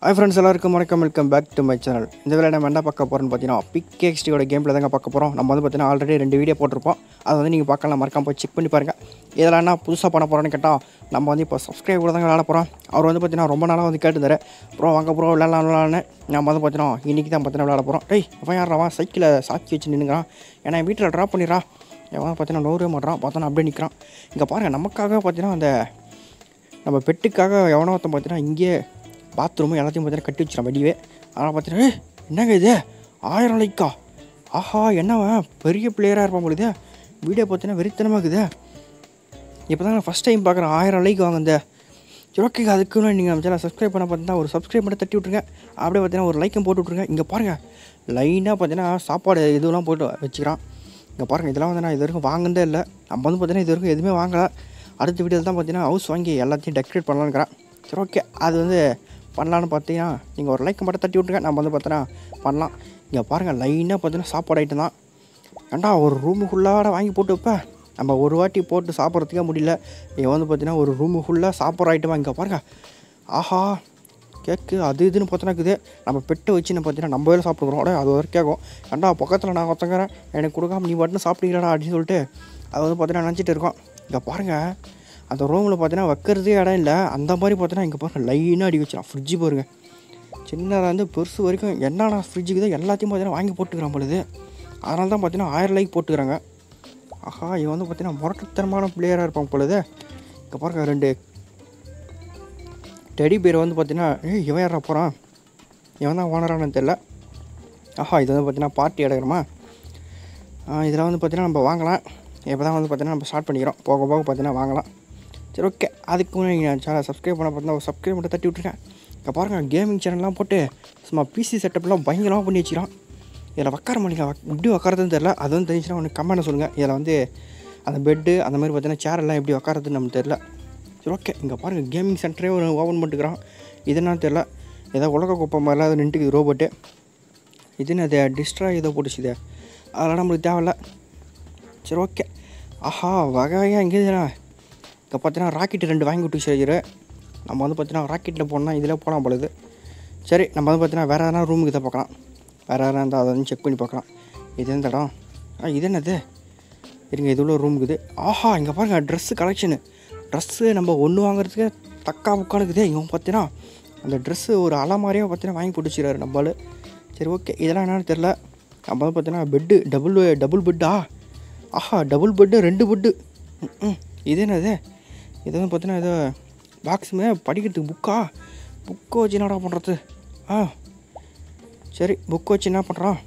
Hi friends எல்லாருக்கும் வணக்கம் welcome back to my channel இந்த வேலை நம்ம என்ன பார்க்க போகிறோம்னு பார்த்தீங்கன்னா பிக் எக்ஸ்டியோட கேமில் தாங்க பார்க்க போகிறோம் நம்ம வந்து பார்த்தீங்கன்னா ஆல்ரெடி ரெண்டு வீடியோ போட்டிருப்போம் அதை வந்து நீங்கள் பார்க்கலாம் மறக்காம போய் செக் பண்ணி பாருங்கள் இதெல்லாம் என்ன புதுசாக பண்ண போகிறோன்னு கேட்டால் நம்ம வந்து இப்போ சப்ஸ்கிரைப் கூட தாங்க விளாட போகிறோம் அவர் வந்து பார்த்தீங்கன்னா ரொம்ப நாளாக வந்து கேட்டுருந்தாரு ப்ரோ வாங்க ப்ரோ விளாட்லாம் விளாட்னு நம்ம வந்து பார்த்தீங்கன்னா இன்றைக்கி தான் பார்த்தீங்கன்னா விளாட போகிறோம் டேய் அவன் யாரா சைக்கிளை சாக்கி வச்சு நின்றுக்கிறான் ஏன்னா என் வீட்டில் ட்ராப் பண்ணிடுறா எவன் பார்த்தீங்கன்னா நூறே மாட்டான் பார்த்தோன்னா அப்படியே நிற்கிறான் இங்கே பாருங்கள் நமக்காக பார்த்தீங்கன்னா அந்த நம்ம பெட்டுக்காக எவனோ ஒருத்தன் பார்த்தீங்கன்னா இங்கே பாத்ரூமு எல்லாத்தையும் பார்த்தீங்கன்னா கட்டி வச்சிடான் வடிவே ஆனால் பார்த்தீங்கன்னா "ஏய், என்னங்க இது ஆயிரம் லைக்கா ஆஹா என்னவன் பெரிய பிளேயராக இருப்பான் பொழுது வீடியோ பார்த்தீங்கன்னா வெறித்தனமாக இருக்குது இப்போ தான் நான் ஃபஸ்ட் டைம் பார்க்குறேன் ஆயிரம் லைக் வாங்குந்த சரி ஓகே அதுக்கு நீங்கள் நம்ம சேனல் சப்ஸ்கிரைப் பண்ண பார்த்தீங்கன்னா ஒரு சப்ஸ்கிரைப் பண்ணி தட்டி விட்ருங்க அப்படியே பார்த்தீங்கன்னா ஒரு லைக்கும் போட்டு விட்ருங்க இங்கே பாருங்கள் லைனாக பார்த்தீங்கன்னா சாப்பாடு இதுவெல்லாம் போட்டு வச்சுக்கிறான் இங்கே பாருங்கள் இதெல்லாம் வந்து நான் இது வரைக்கும் வாங்கினதே இல்லை நம்ம வந்து பார்த்தீங்கன்னா இது வரைக்கும் எதுவுமே வாங்கலை அடுத்த வீடியோவில் தான் பார்த்தீங்கன்னா ஹவுஸ் வாங்கி எல்லாத்தையும் டெக்கரேட் பண்ணலான்னுக்கிறேன் சரி ஓகே அது வந்து பண்ணலான்னு பார்த்தீங்கன்னா நீங்கள் ஒரு லைக் மட்டும் தட்டி விட்ருங்க நம்ம வந்து பார்த்தீங்கன்னா பண்ணலாம் இங்கே பாருங்கள் லைனாக பார்த்தீங்கன்னா சாப்பாடு ஐட்டம் தான் ஏண்டா ஒரு ரூமுக்குள்ளாட வாங்கி போட்டு வைப்பேன் நம்ம ஒரு வாட்டி போட்டு சாப்பிட்றதுக்கே முடியல இவன் வந்து பார்த்தீங்கன்னா ஒரு ரூமுக்குள்ளே சாப்பிட்ற ஐட்டமாக இங்கே பாருங்க ஆஹா கேக்கு அது இதுன்னு பார்த்தோன்னா இருக்குது நம்ம பெட்டை வச்சு நம்ம பார்த்தீங்கன்னா நம்ம வேலை சாப்பிடுறோம் அடே அது வரைக்கும் கேட்கும் ஏண்டா பக்கத்தில் நான் ஒருத்தங்கிறேன் எனக்கு கொடுக்காம நீ மட்டும் சாப்பிட்டீங்களாடா அப்படின்னு சொல்லிட்டு அது வந்து பார்த்தீங்கன்னா நினச்சிட்டு இருக்கோம் இங்கே பாருங்கள் அந்த ரூமில் பார்த்தீங்கன்னா வைக்கிறதே இடம் இல்லை அந்த மாதிரி பார்த்தீங்கன்னா இங்கே பாருங்கள் லைனாக அடி வச்சிடான் ஃப்ரிட்ஜு பாருங்க சின்னதாக வந்து பெருசு வரைக்கும் என்னென்ன ஃப்ரிட்ஜுக்கு தான் எல்லாத்தையும் பார்த்தீங்கன்னா வாங்கி போட்டுக்கிறான் பொழுது அதனால தான் பார்த்தீங்கன்னா ஆயிரம் லைக் போட்டுக்கிறாங்க ஆஹா இவன் வந்து பார்த்தீங்கன்னா முரட்டுத்தனமான பிளேயராக இருப்பான் பொழுது இங்கே பாருங்க ரெண்டு டெடி பேர் வந்து பார்த்தீங்கன்னா ஏய் இவன் யாரா போகிறான் இவன் தான் ஓனரானு தெரில ஆஹா இது வந்து பார்த்தீங்கன்னா பார்ட்டி எடுக்கிறோமா இதில் வந்து பார்த்தீங்கன்னா நம்ம வாங்கலாம் இப்போ தான் வந்து பார்த்தீங்கன்னா நம்ம ஸ்டார்ட் பண்ணிக்கிறோம் போக போக பார்த்தீங்கன்னா வாங்கலாம் சரி ஓகே அதுக்கு நீங்கள் சேனல் சப்ஸ்கிரைப் பண்ண பார்த்தீங்கன்னா ஒரு சப்ஸ்கிரைப் மட்டும் தட்டி விட்ருக்கேன் இங்கே பாருங்கள் கேமிங் சேனல்லாம் போட்டு சும்மா பிசி செட்டப்லாம் பயங்கரமாக பண்ணி வச்சுக்கிறான் இதில் உட்கார முடியல எப்படி உட்காரதுன்னு தெரில அது வந்து தெரிஞ்சுன்னா ஒன்று கமெண்ட் சொல்லுங்கள் இதில் வந்து அந்த பெட்டு அந்த மாதிரி பார்த்தீங்கன்னா சேர் எல்லாம் எப்படி உட்காரதுன்னு நமக்கு தெரில சரி ஓகே இங்கே பாருங்கள் கேமிங் சென்டரே ஒரு ஓப்பன் பண்ணிட்டுக்கிறான் இது என்னன்னு தெரில ஏதோ உலக குப்பை மாதிரிலாம் அது நின்றுக்குது ரோபோட்டு இதுன்னு அது டிஸ்ட்ரா ஏதோ போட்டுச்சு இது அதெல்லாம் நம்மளுக்கு தேவையில்ல சரி ஓகே ஆஹா வகையாக எங்கே இங்கே பார்த்தீங்கன்னா ராக்கெட் ரெண்டு வாங்கி விட்டு சரி நம்ம வந்து பார்த்தீங்கன்னா ராக்கெட்டில் போனால் இதில் போகலாம் பொழுது சரி நம்ம வந்து பார்த்தீங்கன்னா வேறு எதனா ரூமுக்கு தான் பார்க்கலாம் வேறு எதனா இருந்தால் அதை வந்து செக் பண்ணி பார்க்கலாம் இது எந்த இடம் ஆ இது என்னது இருங்க இது உள்ள ரூம் இருக்குது ஆஹா இங்கே பாருங்கள் ட்ரெஸ்ஸு கலெக்ஷனு ட்ரெஸ்ஸு நம்ம ஒன்று வாங்குறதுக்கு தக்கா முக்காலுக்குது இவன் பார்த்தீங்கன்னா அந்த ட்ரெஸ்ஸு ஒரு அலமாரியாக பார்த்தீங்கன்னா வாங்கி போட்டு வச்சுக்கிறாரு நம்மளால் சரி ஓகே இதெல்லாம் என்னன்னு தெரில நம்ம வந்து பார்த்தீங்கன்னா பெட்டு டபுள் டபுள் பெட்டா ஆஹா டபுள் பெட்டு ரெண்டு பெட்டு ம் இது என்னது இது வந்து பார்த்தீங்கன்னா ஏதோ பாக்ஸுமே படிக்கிறதுக்கு புக்கா புக்கை வச்சு என்னடா பண்ணுறது ஆ சரி புக்கை வச்சு என்ன பண்ணுறான்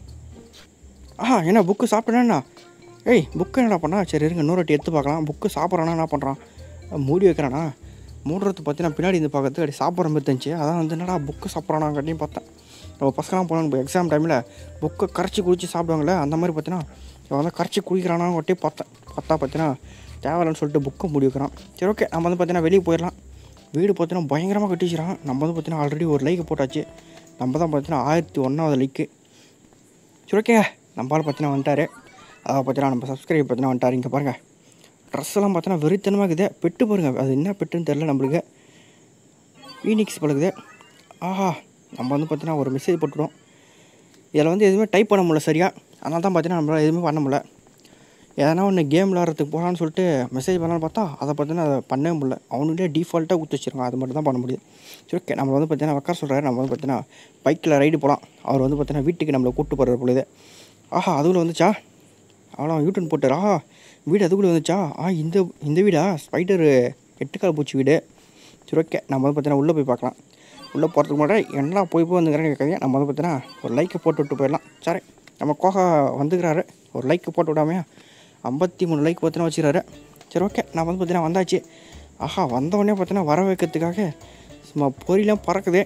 ஆ என்ன புக்கு சாப்பிட்டேன்னா ஏய் புக்கு என்னடா பண்ணா சரி இருங்க இன்னொரு வாட்டி எடுத்து பார்க்கலாம் புக்கு சாப்பிட்றானா என்ன பண்ணுறான் மூடி வைக்கிறானா மூடுறது பார்த்தீங்கன்னா பின்னாடி இருந்து பார்க்கறதுக்கு அப்படி சாப்பிட்ற மாதிரி இருந்துச்சு அதான் வந்து என்னடா புக்கு சாப்பிட்றானா கட்டியும் பார்த்தேன் நம்ம பசங்களாம் போனாங்க எக்ஸாம் டைமில் புக்கை கரைச்சி குடிச்சு சாப்பிடுவாங்களே அந்த மாதிரி பார்த்தீங்கன்னா இவன் வந்து கரைச்சி குடிக்கிறானான்னு ஒட்டி பார்த்தேன் பார்த்தா பார்த்தீங்கன்னா தேவையில்லைன்னு சொல்லிட்டு புக்கை மூடி வைக்கிறான் சரி ஓகே நம்ம வந்து பார்த்தீங்கன்னா வெளியே போயிடலாம் வீடு பார்த்தீங்கன்னா பயங்கரமாக கட்டிச்சிடறான் நம்ம வந்து பார்த்தீங்கன்னா ஆல்ரெடி ஒரு லைக் போட்டாச்சு நம்ம தான் பார்த்தீங்கன்னா ஆயிரத்தி ஒன்றாவது லைக்கு சரி ஓகேங்க நம்மளால் பார்த்தீங்கன்னா வந்துட்டாரு அதை பார்த்தீங்கன்னா நம்ம சப்ஸ்கிரைப் பார்த்தீங்கன்னா வந்துட்டார் இங்கே பாருங்கள் ட்ரெஸ் எல்லாம் பார்த்தீங்கன்னா வெறித்தனமாக இருக்குது பெட்டு பாருங்க அது என்ன பெட்டுன்னு தெரில நம்மளுக்கு ஃபீனிக்ஸ் பழகுது ஆஹா நம்ம வந்து பார்த்தீங்கன்னா ஒரு மெசேஜ் போட்டுவிடும் இதில் வந்து எதுவுமே டைப் பண்ண முடியல சரியாக அதனால தான் பார்த்தீங்கன்னா நம்மளால் எதுவுமே பண்ண முடியல எதனா ஒன்று கேம் விளாட்றதுக்கு போகலான்னு சொல்லிட்டு மெசேஜ் பண்ணலான்னு பார்த்தா அதை பார்த்தீங்கன்னா அதை பண்ணவே முடியல அவனுங்களே டிஃபால்ட்டாக கொடுத்து வச்சிருக்கான் அது மட்டும் தான் பண்ண முடியுது சரி ஓகே நம்ம வந்து பார்த்தீங்கன்னா உட்கார சொல்கிறாரு நம்ம வந்து பார்த்தீங்கன்னா பைக்கில் ரைடு போகலாம் அவர் வந்து பார்த்தீங்கன்னா வீட்டுக்கு நம்மளை கூப்பிட்டு போகிற பொழுது ஆஹா அதுக்குள்ளே வந்துச்சா அவ்வளோ யூட்டன் போட்டார் ஆஹா வீடு அதுக்குள்ளே வந்துச்சா ஆ இந்த இந்த வீடா ஸ்பைடரு எட்டுக்கால் பூச்சி வீடு சரி ஓகே நம்ம வந்து பார்த்தீங்கன்னா உள்ளே போய் பார்க்கலாம் உள்ளே போகிறதுக்கு முன்னாடி என்ன போய் போய் வந்துக்கிறேன்னு கேட்காதீங்க நம்ம வந்து பார்த்தீங்கன்னா ஒரு லைக்கை போட்டு விட்டு போயிடலாம் சரி நம்ம கோகா வந்துக்கிறாரு ஒரு லைக்கு போட்டு விடாமையா ஐம்பத்தி மூணு லைக் பார்த்தீங்கன்னா வச்சுக்கிறாரு சரி ஓகே நான் வந்து பார்த்தீங்கன்னா வந்தாச்சு ஆஹா வந்தவொடனே பார்த்தீங்கன்னா வர வைக்கிறதுக்காக சும்மா பொரியெலாம் பறக்குது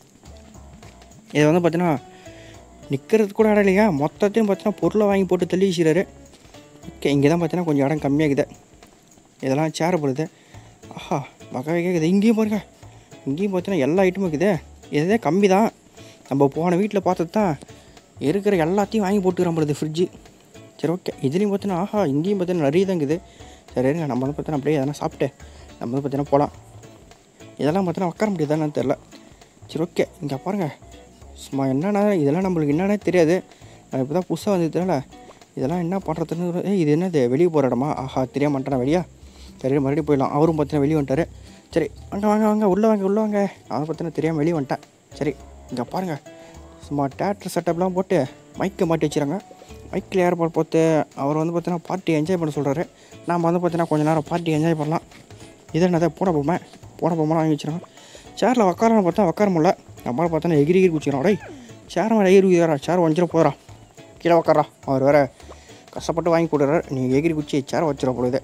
இதை வந்து பார்த்தீங்கன்னா நிற்கிறது கூட இடம் இல்லையா மொத்தத்தையும் பார்த்தீங்கன்னா பொருளை வாங்கி போட்டு தள்ளி வச்சுக்கிறாரு ஓகே இங்கே தான் பார்த்தீங்கன்னா கொஞ்சம் இடம் கம்மியாகுது இதெல்லாம் சேர போடுது ஆஹா வகை வகை இருக்குது இங்கேயும் பாருங்க இங்கேயும் பார்த்தீங்கன்னா எல்லா ஐட்டமும் இருக்குது இதுதே கம்மி தான் நம்ம போன வீட்டில் பார்த்தது தான் இருக்கிற எல்லாத்தையும் வாங்கி போட்டுக்கிறோம் பொழுது ஃப்ரிட்ஜு சரி ஓகே இதுலேயும் பார்த்தீங்கன்னா ஆஹா இங்கேயும் பார்த்தீங்கன்னா நிறைய தான் இருக்குது சரி இருங்க நம்ம வந்து பார்த்தீங்கன்னா அப்படியே எதனா சாப்பிட்டு நம்ம வந்து பார்த்தீங்கன்னா போகலாம் இதெல்லாம் பார்த்தீங்கன்னா உட்கார முடியுதான்னு தெரில சரி ஓகே இங்கே பாருங்கள் சும்மா என்னென்ன இதெல்லாம் நம்மளுக்கு என்னன்னே தெரியாது நான் இப்போ தான் புதுசாக வந்ததுனால இதெல்லாம் என்ன பண்ணுறதுன்னு ஏய் இது என்னது வெளியே போகிற இடமா ஆஹா தெரிய மாட்டேனா வெளியா சரி மறுபடியும் போயிடலாம் அவரும் பார்த்தீங்கன்னா வெளியே வந்துட்டார் சரி வாங்க வாங்க வாங்க உள்ளே வாங்க உள்ளே வாங்க அதை பார்த்தீங்கன்னா தெரியாமல் வெளியே வந்துட்டேன் சரி இங்கே பாருங்கள் சும்மா தேட்டர் செட்டப்லாம் போட்டு மைக்கை மாட்டி வச்சுறாங்க மைக்கில் ஏற்பாடு போட்டு அவர் வந்து பார்த்தீங்கன்னா பார்ட்டி என்ஜாய் பண்ண சொல்கிறாரு நாம் வந்து பார்த்தீங்கன்னா கொஞ்ச நேரம் பார்ட்டி என்ஜாய் பண்ணலாம் இது என்னதை பூனை பொம்மை பூனை பொம்மைலாம் வாங்கி வச்சுருக்கோம் சேரில் உக்காரன்னு பார்த்தா உட்கார முடியல நம்மளால் பார்த்தோன்னா எகிரி எகிரி குச்சிக்கிறோம் டேய் சேர் மேலே எகிரி குதிரா சேர் வஞ்சிட போகிறா கீழே உக்காரா அவர் வேறு கஷ்டப்பட்டு வாங்கி கொடுக்குறாரு நீங்கள் எகிரி குச்சி சேர் வச்சிட பொழுது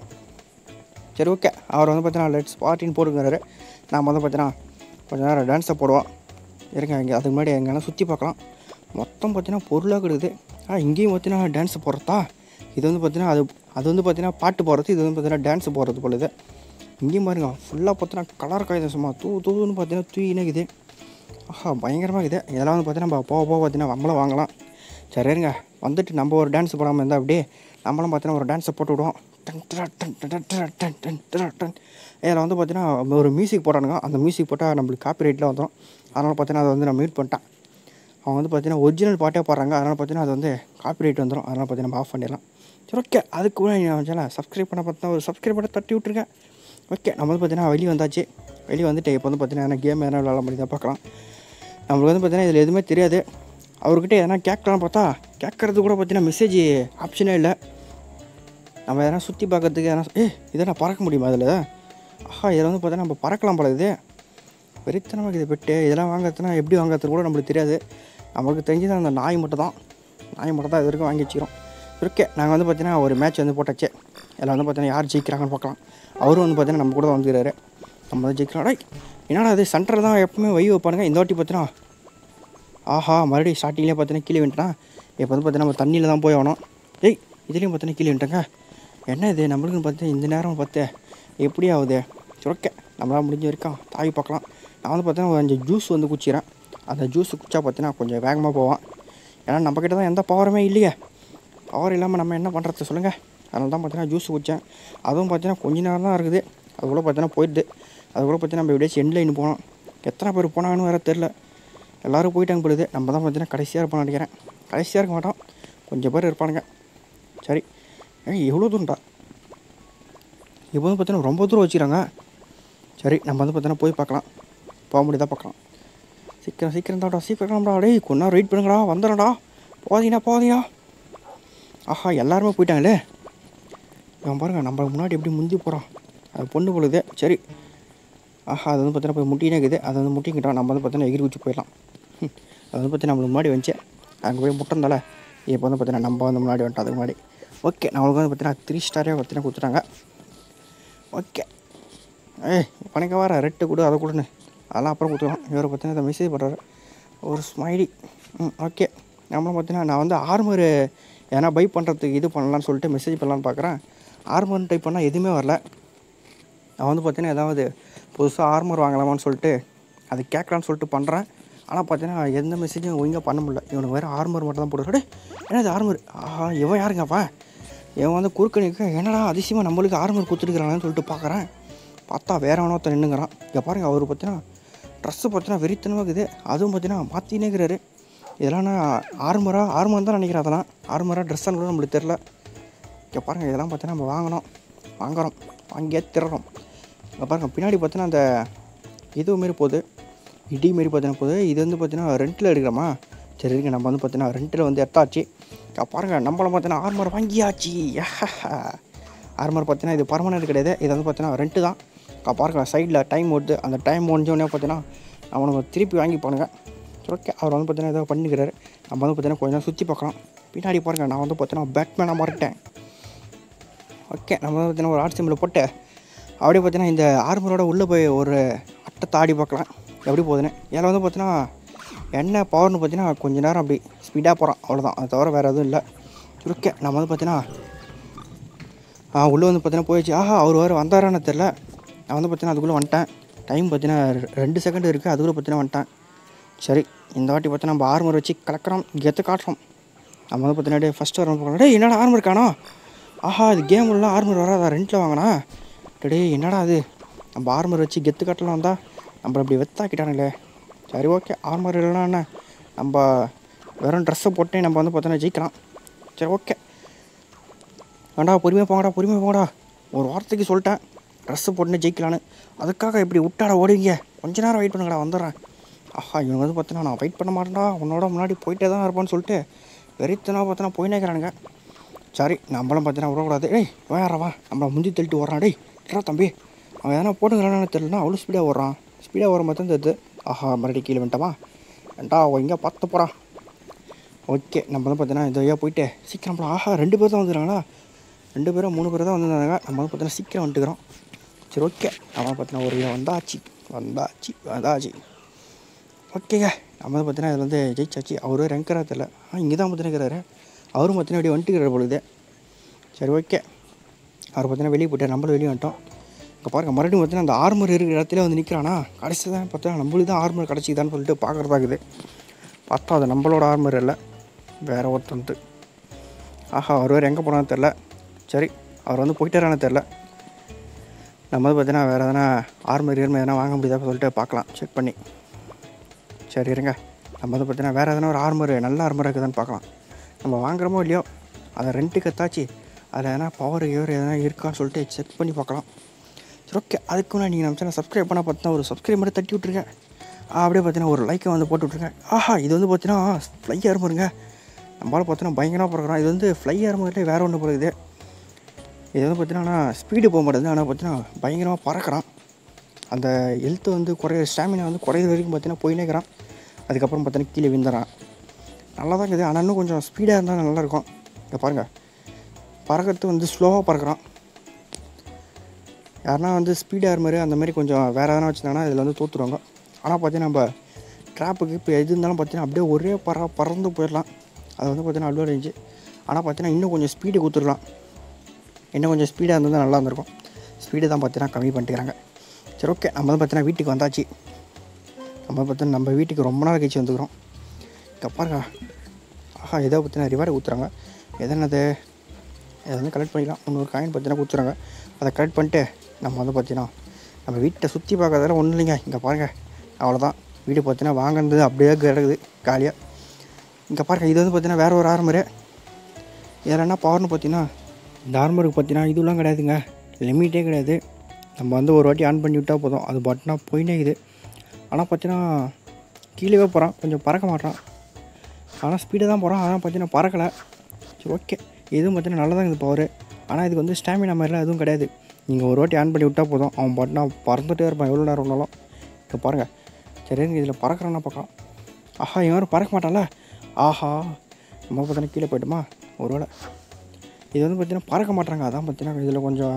சரி ஓகே அவர் வந்து பார்த்தீங்கன்னா லெட்ஸ் பார்ட்டின்னு போட்டுக்கிறாரு நாம் வந்து பார்த்தீங்கன்னா கொஞ்ச நேரம் டான்ஸை போடுவோம் இருங்க இங்கே அதுக்கு முன்னாடி எங்கன்னா சுற்றி பார்க்கலாம் மொத்தம் பார்த்தீங்கன்னா பொருளாக கிடக்குது ஆ இங்கேயும் பார்த்தீங்கன்னா டான்ஸ் போடுறதா இது வந்து பார்த்தீங்கன்னா அது அது வந்து பார்த்தீங்கன்னா பாட்டு போடுறது இது வந்து பார்த்தீங்கன்னா டான்ஸ் போடுறது பொழுது இங்கேயும் பாருங்க ஃபுல்லாக பார்த்தீங்கன்னா கலர் காயுது சும்மா தூ தூன்னு பார்த்தீங்கன்னா தூயினக்குது ஆஹா பயங்கரமாக இருக்குது இதெல்லாம் வந்து பார்த்தீங்கன்னா நம்ம போக போக பார்த்தீங்கன்னா நம்மளும் வாங்கலாம் சரி இருங்க வந்துட்டு நம்ம ஒரு டான்ஸ் போடாமல் இருந்தால் அப்படியே நம்மளும் பார்த்தீங்கன்னா ஒரு டான்ஸை போட்டு விடுவோம் டன் டரா டன் டன் டரா டன் டன் டரா டன். இதில் வந்து பார்த்தீங்கன்னா ஒரு மியூசிக் போட்டானுங்க அந்த மியூசிக் போட்டால் நம்மளுக்கு காப்பி ரைட்டில் வந்துடும் அதனால் பார்த்தீங்கன்னா அதை வந்து நான் மியூட் பண்ணிட்டேன் அவங்க வந்து பார்த்தீங்கன்னா ஒரிஜினல் பாட்டே பாடுறாங்க அதனால் பார்த்தீங்கன்னா அது வந்து காப்பி ரைட் வந்துடும் அதனால் பார்த்தீங்கன்னா நம்ம ஆஃப் பண்ணிடலாம் சரி ஓகே அதுக்கு கூட நீங்கள் சப்ஸ்கிரைப் பண்ண பார்த்தா ஒரு சப்ஸ்கிரைப் பண்ண தட்டி விட்ருங்க ஓகே நம்ம வந்து பார்த்தீங்கன்னா வெளியே வந்தாச்சு வெளியே வந்துட்டு இப்போ வந்து பார்த்தீங்கன்னா கேம் எதனா விளாட முடியுதா பார்க்கலாம் நம்மளுக்கு வந்து பார்த்தீங்கன்னா இதில் எதுவுமே தெரியாது அவர்கிட்ட எதனா கேட்கலாம் பார்த்தா கேட்கறது கூட பார்த்தீங்கன்னா மெசேஜ் ஆப்ஷனே இல்லை நம்ம எதனா சுற்றி பார்க்கறதுக்கு எதனா ஏ இதெல்லாம் பறக்க முடியுமா அதில் ஆஹா இதில் வந்து பார்த்தீங்கன்னா நம்ம பறக்கலாம் போல இது வெறித்தனமாக இது பெட்டு இதெல்லாம் வாங்குறதுனா எப்படி வாங்குறது கூட நம்மளுக்கு தெரியாது நமக்கு தெரிஞ்சது அந்த நாய் மட்டும் தான் நாய் மட்டும் தான் இது வரைக்கும் வாங்கி வச்சுக்கிறோம் ஓகே நாங்கள் வந்து பார்த்தீங்கன்னா ஒரு மேட்ச் வந்து போட்டாச்சு இதில் வந்து பார்த்தீங்கன்னா யார் ஜெயிக்கிறாங்கன்னு பார்க்கலாம் அவரும் வந்து பார்த்தீங்கன்னா நம்ம கூட தான் வந்துக்கிறாரு நம்ம தான் ஜெயிக்கிறோம் டேய் என்னடா அது சென்டர் தான் எப்பவுமே வை வைப்பானுங்க இந்த வாட்டி பார்த்தீங்கன்னா ஆஹா மறுபடியும் ஸ்டார்டிங்லேயே பார்த்தீங்கன்னா கீழே வந்துட்டான் இப்போ வந்து பார்த்தீங்கன்னா நம்ம தண்ணியில் தான் போய் ஆகணும் ஏய் இதுலேயும் பார்த்தீங்கன்னா கீழே வந்துட்டேங்க என்ன இது நம்மளுக்குன்னு பார்த்து இந்த நேரம் பார்த்து எப்படி ஆகுது சரி ஓகே நம்மளால் முடிஞ்ச வரைக்கும் தாவி பார்க்கலாம் நான் வந்து பார்த்தீங்கன்னா ஒரு அஞ்சு ஜூஸ் வந்து குச்சிக்கிறேன் அந்த ஜூஸ் குச்சா பார்த்தீங்கன்னா கொஞ்சம் வேகமாக போவான் ஏன்னா நம்மக்கிட்ட தான் எந்த பவருமே இல்லையே பவர் இல்லாமல் நம்ம என்ன பண்ணுறது சொல்லுங்கள் அதனால தான் பார்த்தீங்கன்னா ஜூஸ் குடித்தேன் அதுவும் பார்த்தீங்கன்னா கொஞ்ச நேரம் தான் இருக்குது அது கூட பார்த்தீங்கன்னா போயிடுது அது கூட பார்த்தீங்கன்னா நம்ம எப்படியாச்சும் எண்ட் லைன் போனோம் எத்தனை பேர் போனாங்கன்னு வேறு தெரில எல்லோரும் போயிட்டாங்க பொழுது நம்ம தான் பார்த்தீங்கன்னா கடைசியாக இருப்போம்னு நினைக்கிறேன் கடைசியாக இருக்க மாட்டோம் கொஞ்சம் பேர் இருப்பானுங்க சரி ஏய் எவ்வளோ தூரம்டா இப்போ வந்து பார்த்தீங்கன்னா ரொம்ப தூரம் வச்சுக்கிறாங்க சரி நம்ம வந்து பார்த்தீங்கன்னா போய் பார்க்கலாம் போக முடியுதா பார்க்கலாம் சீக்கிரம் சீக்கிரம் தான்டா சீக்கிரம்டா டேய் கொஞ்ச நேரம் வெயிட் பண்ணுங்கடா வந்துடும்டா போதீங்கடா போதீங்கடா ஆஹா எல்லாருமே போயிட்டாங்களே இவன் பாருங்க நம்ம முன்னாடி எப்படி முந்தி போகிறான் அது பொண்ணு பொழுது சரி ஆஹா அது வந்து பார்த்தீங்கன்னா போய் முட்டினே இருக்குது அது வந்து முட்டிக்கிட்டோம் நம்ம வந்து பார்த்தீங்கன்னா எகிரி குச்சி போயிடலாம் ஹம். அது வந்து பார்த்தீங்கன்னா நம்மளுக்கு முன்னாடி வந்துச்சு அங்கே போய் முட்டிருந்தால இப்போ வந்து பார்த்தீங்கன்னா நம்ம வந்து முன்னாடி வந்துட்டோம் அதுக்கு முன்னாடி ஓகே நம்மளுக்கு வந்து பார்த்தீங்கன்னா த்ரீ ஸ்டாரே பார்த்தீங்கன்னா கொடுத்துட்டாங்க ஓகே ஏய் பணிக்க வர ரெட்டு கொடு அதை கொடுன்னு அதெல்லாம் அப்புறம் கொடுத்துக்கலாம் இவர் பார்த்தீங்கன்னா இதை மெசேஜ் பண்ணுறாரு ஒரு ஸ்மைலி ம் ஓகே நம்மளும் பார்த்தீங்கன்னா நான் வந்து ஆர்மரு எதனா பை பண்ணுறதுக்கு இது பண்ணலான்னு சொல்லிட்டு மெசேஜ் பண்ணலான்னு பார்க்குறேன் ஆர்மர்னு டைப் பண்ணால் எதுவுமே வரல நான் வந்து பார்த்தீங்கன்னா ஏதாவது புதுசாக ஆர்மர் வாங்கலாமான்னு சொல்லிட்டு அது கேட்கலான்னு சொல்லிட்டு பண்ணுறேன் ஆனால் பார்த்தீங்கன்னா எந்த மெசேஜும் ஒழுங்காக பண்ண முடியல இவனுக்கு வேறு ஆர்மர் மட்டும் தான் போடுறாரு என்னது ஆர்மர் ஆஹா இவன் யாருங்கப்பா இவன் வந்து குறுக்க நிற்க என்னடா அதிசயமாக நம்மளுக்கு ஆர்மர் கொடுத்துருக்குறாங்கன்னு சொல்லிட்டு பார்க்குறேன் பார்த்தா வேற ஒருத்தன் நின்றுங்கிறான் இங்கே பாருங்க அவர் பார்த்தீங்கன்னா ட்ரெஸ்ஸு பார்த்தீங்கன்னா வெறித்தனமாக இருக்குது அதுவும் பார்த்தீங்கன்னா மாற்றினே இருக்கிறாரு இதெல்லாம் நான் ஆர்மரா ஆர்மர் தான் நினைக்கிறேன் அதெல்லாம் ஆர்மரா ட்ரெஸ்ஸான்னு கூட நம்மளுக்கு தெரில இங்கே பாருங்கள் இதெல்லாம் பார்த்தீங்கன்னா நம்ம வாங்கணும் வாங்குறோம் வாங்கியே திறறோம் இங்கே பாருங்கள் பின்னாடி பார்த்தீங்கன்னா அந்த இது மாரி போகுது இடி மாரி பார்த்தீங்கன்னா போகுது இது வந்து பார்த்தீங்கன்னா ரெண்டில் எடுக்கிறோமா சரி இருங்க நம்ம வந்து பார்த்தீங்கன்னா ரெண்டில் வந்து எடுத்தாச்சு இங்கே பாருங்கள் நம்மளும் பார்த்தீங்கன்னா ஆர்மர் வாங்கியாச்சு ஆர்மர் பார்த்தீங்கன்னா இது பர்மனெண்ட் கிடையாது இது வந்து பார்த்தீங்கன்னா ரெண்ட்டு தான் இங்கே பாருங்கள் சைடில் டைம் ஓடுது அந்த டைம் முடிஞ்சோடனே பார்த்தீங்கன்னா நம்ம நம்ம திருப்பி வாங்கி பண்ணுங்க சரி ஓகே அவர் வந்து பார்த்தீங்கன்னா ஏதோ பண்ணிக்கிறாரு நம்ம வந்து பார்த்தீங்கன்னா கொஞ்சம் நேரம் சுற்றி பார்க்கலாம் பின்னாடி பாருங்கள் நான் வந்து பார்த்தீங்கன்னா பேட்மேனாக மாறிட்டேன் ஓகே நம்ம வந்து பார்த்தீங்கன்னா ஒரு ஆர்ட் சிம்பிள் போட்டு அப்படியே பார்த்தீங்கன்னா இந்த ஆர்மரோட உள்ளே போய் ஒரு அட்டை ஆடி பார்க்கலாம் எப்படி போகுதுன்னு இதில் வந்து பார்த்தீங்கன்னா என்ன பவர்னு பார்த்தீங்கன்னா கொஞ்ச நேரம் அப்படி ஸ்பீடாக போகிறான் அவ்வளோதான் அது தவிர வேறு எதுவும் இல்லை ஓகே நம்ம வந்து பார்த்தீங்கன்னா ஆ உள்ளே வந்து பார்த்தீங்கன்னா போயிடுச்சு ஆஹா அவர் வேறு வந்தாரான்னு தெரில நான் வந்து பார்த்தீங்கன்னா அதுக்குள்ளே வந்துட்டேன் டைம் பார்த்தீங்கன்னா ரெ- ரெண்டு செகண்ட் இருக்குது அதுக்குள்ளே பார்த்தீங்கன்னா வந்துட்டேன் சரி இந்த வாட்டி பார்த்தீங்கன்னா நம்ம ஆர்மர் வச்சு கலக்கிறோம் கெத்து காட்டுறோம் நம்ம வந்து பார்த்தீங்கன்னா ஃபஸ்ட்டு வர டேய் என்னடா ஆர்மர் காணோம் ஆஹா இது கேம் உள்ள ஆர்மர் வராதா ரெண்டில் வாங்கினா டேய் என்னடா அது நம்ம ஆர்மர் வச்சு கெத்து காட்டலாம் வந்தா நம்ம அப்படி வெத்தாக்கிட்டானுங்களே சரி ஓகே ஆர்மர் இல்லைன்னா என்ன நம்ம வெறும் ட்ரெஸ்ஸை போட்டே நம்ம வந்து பார்த்தோன்னா ஜெயிக்கலாம் சரி ஓகே வேண்டா பொறுமையாக போங்கடா பொறுமையாக போங்கடா ஒரு வார்த்தைக்கு சொல்லிட்டேன் ட்ரெஸ்ஸு போட்டுன்னு ஜெயிக்கலான்னு அதுக்காக இப்படி விட்டாட ஓடுவீங்க கொஞ்ச நேரம் வெயிட் பண்ணுங்கடா வந்துடுறேன் ஆஹா இவங்க வந்து பார்த்தீங்கன்னா நான் வெயிட் பண்ண மாட்டேன்டா உன்னோட முன்னாடி போயிட்டே தான் இருப்பான்னு சொல்லிட்டு வெறித்தனா பார்த்தோன்னா போயினே இருக்கிறானுங்க சரி நம்மளும் பார்த்தீங்கன்னா விடக்கூடாது ஏய் வேறவா நம்மளை முந்தி தள்ளிட்டு ஓடுறான் டேய் இல்லைடா தம்பி அவன் எதனா போட்டுங்கிறான்னு தெரியலனா அவ்வளோ ஸ்பீடாக ஓடுறான் ஸ்பீடாக ஓர மாதிரி தான் தெரியுது ஆஹா மறுபடியும் கீழே வந்துட்டோமா ஏன்டா அவன் இங்கே பார்த்து போகிறான் ஓகே நம்ம வந்து பார்த்தீங்கன்னா இந்த வழியாக போயிட்டு சீக்கிரம் போகலாம் ஆஹா ரெண்டு பேர் தான் வந்துடுறாங்களா ரெண்டு பேரும் மூணு பேர் தான் வந்திருந்தாங்க நம்ம வந்து பார்த்தீங்கன்னா சீக்கிரம் வந்துட்டுக்கிறோம் சரி ஓகே நம்ம பார்த்தீங்கன்னா ஒரு வழியாக வந்தாச்சு வந்தாச்சு வந்தாச்சு ஓகேங்க நம்ம வந்து பார்த்தீங்கன்னா இதில் வந்து ஜெயிச்சாச்சு அவரு ரங்கரா தெரில ஆ இங்கே தான் பார்த்தீங்கன்னா இருக்கிறாரு அவரும் பார்த்தீங்கன்னா அப்படியே வந்துட்டுக்கிறார் பொழுது சரி ஓகே அவர் பார்த்தீங்கன்னா வெளியே போயிட்டார் நம்மளும் வெளியே வந்துட்டோம் இங்கே பாருங்க மறுபடியும் பார்த்தீங்கன்னா அந்த ஆர்மர் இருக்கிற இடத்துல வந்து நிற்கிறானா கடைசி தான் பார்த்தா நம்மளுக்கு தான் ஆர்மர் கிடச்சிதான்னு சொல்லிட்டு பார்க்குறதாக்குது பார்த்தா அது நம்மளோட ஆர்மர் இல்லை வேற ஒருத்தந்து ஆஹா அவர் வேறு எங்கே போனான்னு தெரில சரி அவர் வந்து போயிட்டாரான்னு தெரில நம்ம வந்து பார்த்தீங்கன்னா வேறு எதனா ஆர்மர் இருமை எதனா வாங்க முடியுதா சொல்லிட்டு பார்க்கலாம் செக் பண்ணி சரி இருங்க நம்ம வந்து பார்த்தீங்கன்னா வேறு எதனா ஒரு ஆர்மர் நல்ல ஆர்மர் இருக்குதான்னு பார்க்கலாம் நம்ம வாங்குறோமோ இல்லையோ அதை ரெண்ட்டுக்கு எத்தாச்சு அதில் எதனா பவர் கிவர் எதனா இருக்கான்னு சொல்லிட்டு செக் பண்ணி பார்க்கலாம் சரி ஓகே அதுக்கு முன்னாடி நீங்கள் நம்ம சேனல் சப்ஸ்கிரைப் பண்ண பார்த்தா ஒரு சப்ஸ்கிரைப் மட்டும் தட்டி விட்ருங்க ஆ, அப்படியே பார்த்தீங்கன்னா ஒரு லைக்கை வந்து போட்டு விட்ருங்க ஆஹா இது வந்து பார்த்தீங்கன்னா ஃப்ளை ஆர்மருங்க நம்மளால் பார்த்தீங்கன்னா பயங்கரமாக பிறகுறோம் இது வந்து ஃப்ளை ஆர்மர்லேயே வேறு ஒன்று பிறகுது இது வந்து பார்த்தீங்கன்னா ஸ்பீடு போக மாட்டேங்குது ஆனால் பார்த்தீங்கன்னா பயங்கரமாக பறக்கிறான் அந்த ஹெல்த்து வந்து குறைய ஸ்டாமினா வந்து குறையிற வரைக்கும் பார்த்தீங்கன்னா போயினே இருக்கிறான் அதுக்கப்புறம் பார்த்தீங்கன்னா கீழே விழுந்துறான் நல்லா தான் இருக்குது ஆனால் இன்னும் கொஞ்சம் ஸ்பீடாக இருந்தால் நல்லாயிருக்கும் இங்கே பாருங்கள் பறக்கிறது வந்து ஸ்லோவாக பறக்கிறான் யாருன்னா வந்து ஸ்பீடாக மாதிரி அந்த மாதிரி கொஞ்சம் வேறு எதனா வச்சுருந்தாங்கன்னா இதில் வந்து தோற்றுருவாங்க ஆனால் பார்த்தீங்கன்னா நம்ம ட்ராப்புக்கு இப்போ எது இருந்தாலும் பார்த்தீங்கன்னா அப்படியே ஒரே பற பறந்து போயிடலாம் அது வந்து பார்த்தீங்கன்னா அட்வான்டேஜ் ஆனால் பார்த்தீங்கன்னா இன்னும் கொஞ்சம் ஸ்பீடு கொடுத்துடலாம் இன்னும் கொஞ்சம் ஸ்பீடாக இருந்தால் நல்லா இருந்திருக்கும் ஸ்பீடு தான் பார்த்தீங்கன்னா கம்மி பண்ணிட்டுக்கிறாங்க சரி ஓகே நம்ம வந்து பார்த்தீங்கன்னா வீட்டுக்கு வந்தாச்சு நம்ம பார்த்தீங்கன்னா நம்ம வீட்டுக்கு ரொம்ப நாள் கழிச்சு வந்துக்கிறோம் இங்கே பாருங்க ஆஹா ஏதோ பார்த்தீங்கன்னா ரிவார்டு ஊற்றுறாங்க எதனது இதை வந்து கலெக்ட் பண்ணிக்கலாம் முந்நூறு காயின் பார்த்தீங்கன்னா கொடுத்துறாங்க அதை கலெக்ட் பண்ணிட்டு நம்ம வந்து பார்த்தீங்கன்னா நம்ம வீட்டை சுற்றி பார்க்கறதால ஒன்றும் இல்லைங்க இங்கே பாருங்கள் அவ்வளோதான் வீடு பார்த்தீங்கன்னா வாங்கினது அப்படியே கிடக்குது காலியாக இங்கே பாருங்க இது வந்து பார்த்தீங்கன்னா வேறு ஒரு ஆர்மரு இதில் என்ன பவர்னு பார்த்தீங்கன்னா இந்த ஆர்மருக்கு பார்த்தீங்கன்னா இதுலாம் கிடையாதுங்க லிமிட்டே கிடையாது நம்ம வந்து ஒரு வாட்டி ஆன் பண்ணி விட்டால் போதும் அது பட்டனா போயினே இருக்குது ஆனால் பார்த்தீங்கன்னா கீழே போகிறான் கொஞ்சம் பறக்க மாட்டான் ஆனால் ஸ்பீடாக தான் போகிறான் ஆனால் பார்த்தீங்கன்னா பறக்கலை சரி ஓகே இதுவும் பார்த்தீங்கன்னா நல்லா தான் இருக்குது பவர் ஆனால் இதுக்கு வந்து ஸ்டாமினா மாதிரிலாம் எதுவும் கிடையாது நீங்கள் ஒரு வாட்டி ஆன் பண்ணி விட்டால் போதும் அவன் பட்டனா பறந்துகிட்டே இருப்பான் எவ்வளோ நேரம் இருந்தாலும் இப்போ பாருங்கள் சரி இதில் பறக்கிறான்னா பார்க்கலாம் ஆஹா இவன் பறக்க மாட்டான்ல ஆஹா நம்ம பார்த்தீங்கன்னா கீழே போய்ட்டுமா ஒருவேளை இது வந்து பார்த்தீங்கன்னா பறக்க மாட்டாங்க அதான் பார்த்தீங்கன்னா இதில் கொஞ்சம்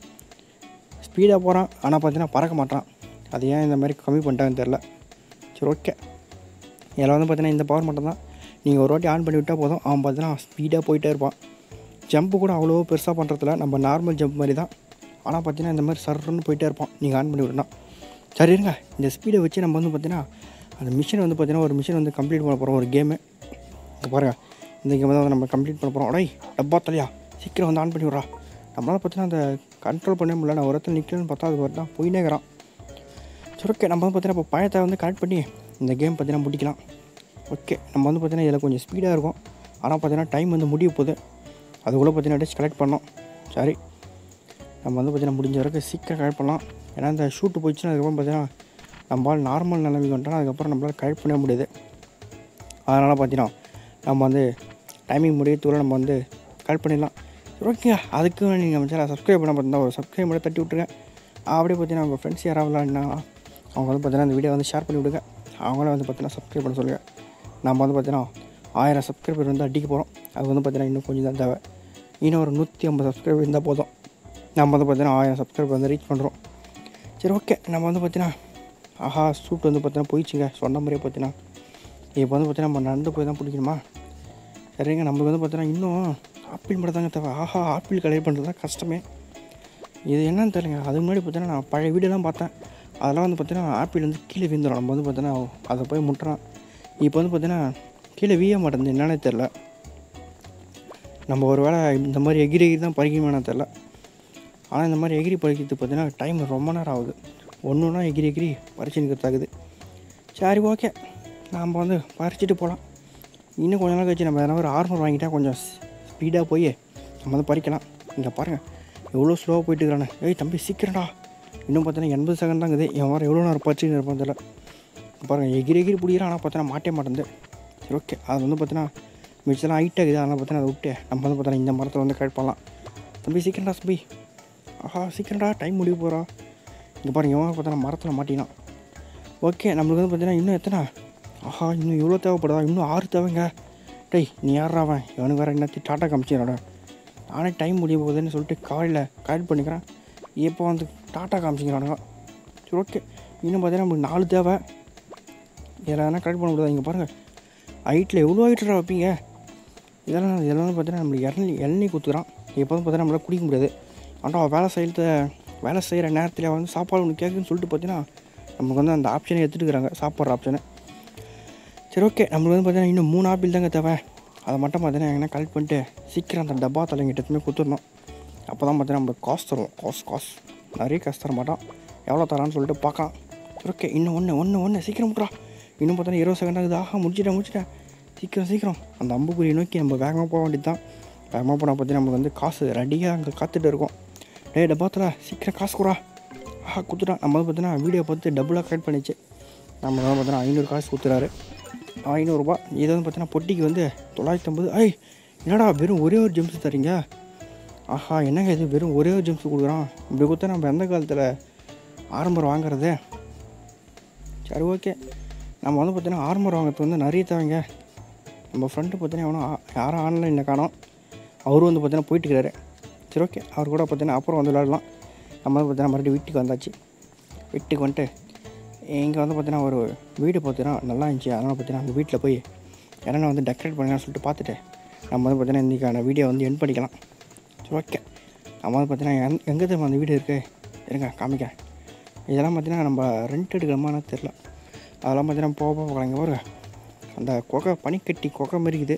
ஸ்பீடாக போகிறான் ஆனால் பார்த்தீங்கன்னா பறக்க மாட்டான் அது ஏன் இந்த மாதிரி கம்மி பண்ணிட்டாங்கன்னு தெரில சரி ஓகே இதில் வந்து பார்த்தீங்கன்னா இந்த பவர் மட்டும் தான் நீங்கள் ஒரு வாட்டி ஆன் பண்ணி விட்டால் போதும் அவன் பார்த்தீங்கன்னா ஸ்பீடாக போயிட்டே இருப்பான் ஜம்ப்பு கூட அவ்வளோ பெருசாக பண்ணுறதில்ல நம்ம நார்மல் ஜம்ப் மாதிரி தான் ஆனால் பார்த்தீங்கன்னா இந்த மாதிரி சர்ன்னு போயிட்டே இருப்பான் நீங்கள் ஆன் பண்ணி விடணும் சரி இருங்க இந்த ஸ்பீடை வச்சு நம்ம வந்து பார்த்தீங்கன்னா அந்த மிஷின் வந்து பார்த்தீங்கன்னா ஒரு மிஷின் வந்து கம்ப்ளீட் பண்ண போகிறோம் ஒரு கேமு இங்கே பாருங்கள் இந்த கேமை தான் வந்து நம்ம கம்ப்ளீட் பண்ண போகிறோம் டேய் டப்பா தலையா சீக்கிரம் வந்து ஆன் பண்ணி விட்றா நம்மளால் பார்த்தீங்கன்னா அந்த கண்ட்ரோல் பண்ண முடியல நான் ஒரு இடத்துல நிற்கலன்னு பார்த்தா அது வரலாம் போயினே இருக்கிறான் சரி ஓகே நம்ம வந்து பார்த்தீங்கன்னா இப்போ பழத்தை வந்து கனெக்ட் பண்ணி இந்த கேம் பார்த்தீங்கன்னா முடிக்கலாம் ஓகே நம்ம வந்து பார்த்தீங்கன்னா இதில் கொஞ்சம் ஸ்பீடாக இருக்கும் ஆனால் பார்த்தீங்கன்னா டைம் வந்து முடிய போகுது அதுக்குள்ளே பார்த்தீங்கன்னா டச் கலெக்ட் பண்ணோம் சரி நம்ம வந்து பார்த்தீங்கன்னா முடிஞ்ச வரைக்கும் சீக்கிரம் கலெக்ட் பண்ணலாம் ஏன்னா இந்த ஷூட்டு போயிடுச்சுன்னா அதுக்கப்புறம் பார்த்தீங்கன்னா நம்மளால் நார்மல் நிலைமைக்கு வந்துட்டோம்னா அதுக்கப்புறம் நம்மளால் கலெக்ட் பண்ண முடியாது அதனால் பார்த்தீங்கன்னா நம்ம வந்து டைமிங் முடியத்துக்குள்ள நம்ம வந்து கலெக்ட் பண்ணிடலாம் ஓகே அதுக்கு நீங்கள் நம்ம சேனல் சப்ஸ்கிரைப் பண்ண பார்த்தா ஒரு சப்ஸ்கிரைப் மட்டும் தட்டி விட்ருங்க அப்படியே பார்த்தீங்கன்னா உங்கள் ஃப்ரெண்ட்ஸ் யாராவது விளாட்னா அவங்க வந்து பார்த்தீங்கன்னா இந்த வீடியோ வந்து ஷேர் பண்ணி விடுங்க அவங்கள வந்து பார்த்தீங்கன்னா சப்ஸ்கிரைப் பண்ண சொல்லுங்கள் நம்ம வந்து பார்த்தீங்கன்னா ஆயிரம் சப்ஸ்கிரைபர் வந்து அடிக்க போகிறோம் அது வந்து பார்த்தீங்கன்னா இன்னும் கொஞ்சம் தான் தேவை இன்னும் ஒரு நூற்றி ஐம்பது சப்ஸ்கிரைபர் இருந்தால் போதும் நம்ம வந்து பார்த்தீங்கன்னா ஆயிரம் சப்ஸ்கிரைபர் வந்து ரீச் பண்ணுறோம் சரி ஓகே நம்ம வந்து பார்த்தீங்கன்னா ஆஹா சூட் வந்து பார்த்தீங்கன்னா போயிடுச்சுங்க சொன்ன மாதிரியே பார்த்தீங்கன்னா இப்போ வந்து பார்த்தீங்கன்னா நம்ம நடந்து போய் தான் பிடிக்கணுமா சரிங்க நம்மளுக்கு வந்து பார்த்தீங்கன்னா இன்னும் ஆப்பிள் மட்டும் தாங்க தேவை ஆஹா ஆப்பிள் கலெக்ட் பண்ணுறது தான் கஷ்டமே இது என்னன்னு தெரியலங்க அதுக்கு முன்னாடி பார்த்தீங்கன்னா நான் பழைய வீடியோலாம் பார்த்தேன் அதெல்லாம் வந்து பார்த்தீங்கன்னா ஆப்பிள் வந்து கீழே விழுந்துடும் நம்ம வந்து பார்த்தீங்கன்னா அதை போய் முட்டுறான் இப்போ வந்து பார்த்தீங்கன்னா கீழே வீய மாட்டேங்குது என்னன்னே தெரில நம்ம ஒரு வேளை இந்த மாதிரி எகிரி எகிரி தான் பறிக்கணுமானு தெரில ஆனால் இந்த மாதிரி எகிரி பறிக்கிறதுக்கு பார்த்தீங்கன்னா டைம் ரொம்ப நேரம் ஆகுது ஒன்று ஒன்றா எகிரி எகிரி பறிச்சு நிற்கிறதாகுது சரி ஓகே நாம் வந்து பறிச்சுட்டு போகலாம் இன்னும் கொஞ்ச நாள் கழிச்சு நம்ம எதனா ஒரு ஆர்மர் வாங்கிட்டா கொஞ்சம் ஸ்பீடாக போய் நம்ம வந்து பறிக்கலாம் இங்கே பாருங்கள் எவ்வளோ ஸ்லோவாக போயிட்டு இருக்கிறானே ஏய் தம்பி சீக்கிரம்டா இன்னும் பார்த்தீங்கன்னா எண்பது செகண்ட் தான் இருக்குது என் வர எவ்வளோ நேரம் பறிச்சுன்னு இருப்பான் தெரியல பாருங்கள் எகிரி எகிரி பிடிக்கிறான் ஆனால் பார்த்தீங்கன்னா மாட்டே மாட்டேங்குது சரி ஓகே அது வந்து பார்த்தீங்கன்னா மிச்சலாம் ஹைட்டாக இருக்குது அதனால் பார்த்தீங்கன்னா அதை விட்டு நம்ம வந்து பார்த்தீங்கன்னா இந்த மரத்தில் வந்து கட் பண்ணலாம் தம்பி சீக்கிரம்டா தம்பி ஆஹா சீக்கிரம்டா டைம் முடிய போகிறா இங்கே பாருங்க இவன் பார்த்தீங்கன்னா மரத்தில் மாட்டினான் ஓகே நம்மளுக்கு வந்து பார்த்தீங்கன்னா இன்னும் எத்தனை ஆஹா இன்னும் இவ்வளோ தேவைப்படுதா இன்னும் ஆறு தேவைங்க டேய் நீ யாரா அவன் இவனுக்கு வேறு என்னத்தி டாட்டா காமிச்சிடா நானே டைம் முடிய போகுதுன்னு சொல்லிட்டு காலையில் கால் பண்ணிக்கிறேன் இப்போ வந்து டாட்டா காமிச்சிக்கிறானுங்க சரி ஓகே இன்னும் பார்த்தீங்கன்னா நமக்கு நாலு தேவை இதில் எதனா கரெக்ட் பண்ண முடியாது இங்கே பாருங்கள் ஹைட்டில் எவ்வளோ ஹைட்டில் வைப்பீங்க இதெல்லாம் இதெல்லாம் வந்து பார்த்தீங்கன்னா நம்மளுக்கு இளநீ இளநீ குத்துக்கிறான் இப்போ வந்து பார்த்தீங்கன்னா நம்மளால் குடிக்க முடியாது ஆனால் வேலை செய்யறது வேலை செய்கிற நேரத்தில் வந்து சாப்பாடு ஒன்று கேட்குன்னு சொல்லிட்டு பார்த்தீங்கன்னா நமக்கு வந்து அந்த ஆப்ஷனை எடுத்துக்கிறாங்க சாப்பிட்ற ஆப்ஷனை சரி ஓகே நம்மளுக்கு வந்து பார்த்தீங்கன்னா இன்னும் மூணு ஆப்பிள் தாங்க தேவை அதை மட்டும் பார்த்தீங்கன்னா எங்கன்னா கலெக்ட் பண்ணிட்டு சீக்கிரம் அந்த டப்பா தலைங்கிட்ட எதுவுமே கொடுத்துடணும் அப்போ தான் பார்த்தீங்கன்னா நம்மளுக்கு காசு தருவோம் காசு காசு நிறைய காசு தர மாட்டோம் எவ்வளோ தரான்னு சொல்லிட்டு பார்க்கலாம் சரி ஓகே இன்னும் ஒன்று ஒன்று ஒன்று சீக்கிரம் முட்றா இன்னும் பார்த்தீங்கன்னா இருபது செகண்ட் ஆகுது ஆஹா முடிச்சிட்டேன் முடிச்சிட்டேன் சீக்கிரம் சீக்கிரம் அந்த அம்புக்குறியை நோக்கி நம்ம வேகமாக போக வேண்டியது தான் வேகமாக போனால் பார்த்தீங்கன்னா நமக்கு வந்து காசு ரெடியாக அங்கே காத்துட்டு இருக்கோம் டேய் டப்பாத்தில் சீக்கிரம் காசு கூடா ஆஹா கொடுத்துட்டான் நம்ம வந்து பார்த்தீங்கன்னா வீடியோ பார்த்து டபுளாக கரெக்ட் பண்ணிச்சு நம்ம வந்து பார்த்தீங்கன்னா ஐநூறு காசு கொடுத்துறாரு ஐநூறுரூபா இது வந்து பார்த்தீங்கன்னா பொட்டிக்கு வந்து தொள்ளாயிரத்தி ஐம்பது ஐய் என்னடா வெறும் ஒரே ஒரு ஜெம்ஸ் தரீங்க ஆஹா என்னங்க இது வெறும் ஒரே ஒரு ஜெம்ஸ் கொடுக்குறான் இப்படி கொடுத்தா நம்ம எந்த காலத்தில் ஆரம்பரம் வாங்குறது சரி ஓகே நம்ம வந்து பார்த்தீங்கன்னா ஆர்மர் வாங்குறது வந்து நிறைய தேவைங்க நம்ம ஃப்ரெண்டு பார்த்தீங்கன்னா எவனோ ஆ- யாரும் ஆன்லைனில் காணோம் அவரும் வந்து பார்த்தீங்கன்னா போயிட்டு இருக்கிறாரு சரி ஓகே அவர் கூட பார்த்தீங்கன்னா அப்புறம் வந்து விளையாடலாம் நம்ம வந்து பார்த்தீங்கன்னா மறுபடியும் வீட்டுக்கு வந்தாச்சு வீட்டுக்கு வந்துட்டு இங்கே வந்து பார்த்தீங்கன்னா ஒரு வீடு பார்த்தீங்கன்னா நல்லா இருந்துச்சு அதனால் பார்த்தீங்கன்னா அந்த வீட்டில் போய் என்னென்ன வந்து டெக்கரேட் பண்ணலாம்னு சொல்லிட்டு பார்த்துட்டு நம்ம வந்து பார்த்தீங்கன்னா இன்றைக்கான வீடியோ வந்து என் பண்ணிக்கலாம் சரி ஓகே நம்ம வந்து பார்த்தீங்கன்னா எங் எங்கே தெரியுமா அந்த வீடு இருக்குது இருங்க காமிக்கிறேன் இதெல்லாம் பார்த்தீங்கன்னா நம்ம ரெண்ட் எடுக்கிறோமான்னு தெரில அதெல்லாம் பார்த்தீங்கன்னா போக போக பார்க்கலாம் இங்கே பாருங்க அந்த கொகை பனிக்கட்டி கொகை மாதிரி இருக்குது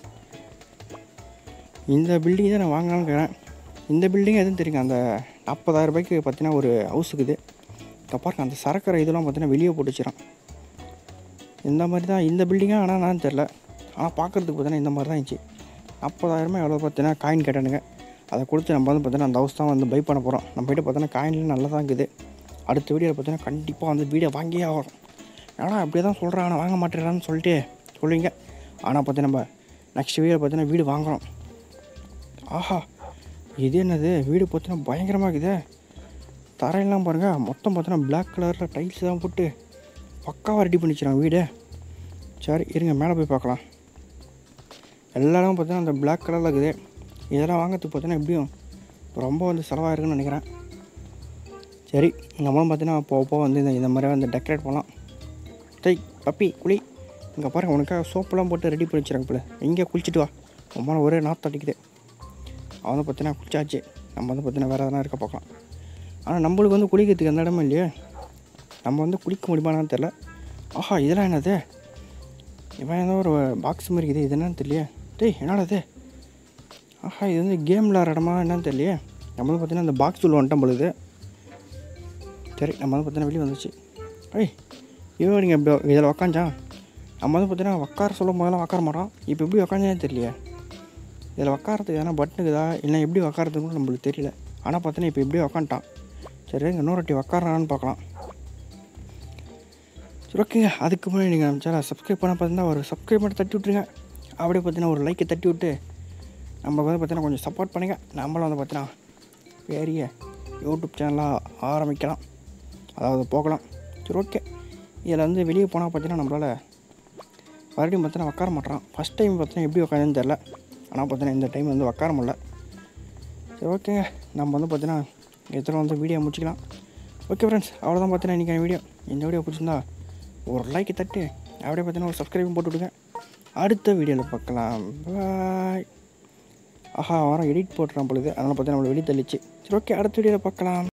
இந்த பில்டிங் தான் நான் வாங்கலாம்னு இருக்கிறேன் இந்த பில்டிங் எதுவும் தெரியுங்க அந்த நாற்பதாயிரம் ரூபாய்க்கு பார்த்தீங்கன்னா ஒரு ஹவுஸ் இருக்குது இங்கே பாருங்க அந்த சரக்கரை இதெல்லாம் பார்த்தீங்கன்னா வெளியே போட்டு வச்சிடறான் இந்த மாதிரி தான் இந்த பில்டிங்காக ஆனால் நான் தெரில ஆனால் பார்க்குறதுக்கு பார்த்தீங்கன்னா இந்த மாதிரி தான் இருந்துச்சு நாற்பதாயிரமா எவ்வளோ பார்த்தீங்கன்னா காயின் கேட்டானுங்க அதை கொடுத்து நம்ம வந்து பார்த்தீங்கன்னா அந்த ஹவுஸ் தான் வந்து பை பண்ண போகிறோம் நம்ம கிட்ட பார்த்தீங்கன்னா காயின்லாம் நல்லா தான் இருக்குது அடுத்த வீடியோவில் பார்த்தீங்கன்னா கண்டிப்பாக வந்து வீடியோ வாங்கியே ஆகும் ஏன்னா அப்படியே தான் சொல்கிறேன் ஆனால் வாங்க மாட்டேறான்னு சொல்லிட்டு சொல்லுவீங்க ஆனால் பார்த்து நம்ம நெக்ஸ்ட் வீடியோ பார்த்தீங்கன்னா வீடு வாங்குறோம் ஆஹா இது என்னது வீடு பார்த்தீங்கன்னா பயங்கரமாக இருக்குது தரையெல்லாம் பாருங்கள் மொத்தம் பார்த்தீங்கன்னா Black கலரில் டைல்ஸ் தான் போட்டு பக்காவாக ரெடி பண்ணி வச்சிருக்காங்க வீடு சரி இருங்க மேலே போய் பார்க்கலாம் எல்லாரும் பார்த்தீங்கன்னா அந்த Black கலரில் இருக்குது இதெல்லாம் வாங்கிறதுக்கு பார்த்தீங்கன்னா எப்படியும் ரொம்ப வந்து செலவாக இருக்குன்னு நினைக்கிறேன் சரி நம்மளும் பார்த்தீங்கன்னா போக போக வந்து இந்த இந்த மாதிரி வந்து டெக்கரேட் பண்ணலாம் டேய் பப்பி குளி இங்கே பாருங்க உனக்காக சோப்பெல்லாம் போட்டு ரெடி பண்ணி வச்சிருக்காங்க போல எங்கே குளிச்சுட்டு வா ரொம்ப நாள் ஒரே நாற்று அடிக்குது அவன் வந்து பார்த்தீங்கன்னா குளிச்சாச்சு நம்ம வந்து பார்த்தீங்கன்னா வேறு எதனா இருக்க பார்க்கலாம் ஆனால் நம்மளுக்கு வந்து குளிக்கிறதுக்கு எந்த இடமும் இல்லையே நம்ம வந்து குளிக்க முடியுமான்னு தெரில ஆஹா இதெல்லாம் என்னது இவன் ஏதோ ஒரு பாக்ஸ் மாதிரி இருக்குது இது என்னன்னு தெரியலையே டேய் என்னடா இது ஆஹா இது வந்து கேம் விளாட்ற இடமா என்னன்னு தெரியலையே நம்ம வந்து பார்த்தீங்கன்னா இந்த பாக்ஸ் உள்ள வந்துட்டோம் பொழுது சரி நம்ம வந்து பார்த்தீங்கன்னா வெளியே வந்துச்சு ஐய் இவன் நீங்கள் இப்படி இதில் உக்காஞ்சான் நம்ம வந்து பார்த்தீங்கன்னா உட்கார சொல்லும் போதெல்லாம் உட்கார மாட்டோம் இப்போ எப்படி உக்காஞ்சானே தெரியலையே இதில் உட்காரத்துக்கு எதனா பட்டன் இருக்குதா இல்லை எப்படி உட்காரத்துக்கு நம்மளுக்கு தெரியல ஆனால் பார்த்தீங்கன்னா இப்போ எப்படியே உக்காந்துட்டான் சரி இங்கே இன்னொரு வாட்டி உட்காரான்னு பார்க்கலாம் சரி ஓகேங்க அதுக்கு முன்னாடி நீங்கள் நம்ம சேனல் சப்ஸ்கிரைப் பண்ண பார்த்தீங்கன்னா ஒரு சப்ஸ்கிரைப் மட்டும் தட்டி விட்ருங்க அப்படியே பார்த்தீங்கன்னா ஒரு லைக்கை தட்டி விட்டு நம்ம வந்து பார்த்தீங்கன்னா கொஞ்சம் சப்போர்ட் பண்ணுங்கள் நம்மளும் வந்து பார்த்தீங்கன்னா பெரிய யூடியூப் சேனலாக ஆரம்பிக்கலாம் அதாவது போகலாம் சரி ஓகே இதில் வந்து வெளியே போனால் பார்த்தீங்கன்னா நம்மளால் மறுபடியும் பார்த்தீங்கன்னா உட்கார மாட்டோம் ஃபஸ்ட் டைம் பார்த்தீங்கன்னா எப்படி உட்காந்துன்னு தெரில ஆனால் பார்த்தீங்கன்னா இந்த டைம் வந்து உட்கார முடியல சரி ஓகேங்க நம்ம வந்து பார்த்தீங்கன்னா எத்தனை வந்து வீடியோ முடிச்சிக்கலாம் ஓகே ஃப்ரெண்ட்ஸ் அவ்வளோதான் பார்த்தீங்கன்னா இன்றைக்கி வீடியோ இந்த வீடியோ பிடிச்சிருந்தா ஒரு லைக் தட்டு அப்படியே பார்த்தீங்கன்னா ஒரு சப்ஸ்கிரைபும் போட்டு விடுங்க அடுத்த வீடியோவில் பார்க்கலாம் பாய் ஆஹா வாரம் எடிட் போட்டுறான் பொழுது அதனால் பார்த்தீங்கன்னா நம்மளை வெளியே தள்ளிச்சு சரி ஓகே அடுத்த வீடியோவில் பார்க்கலாம்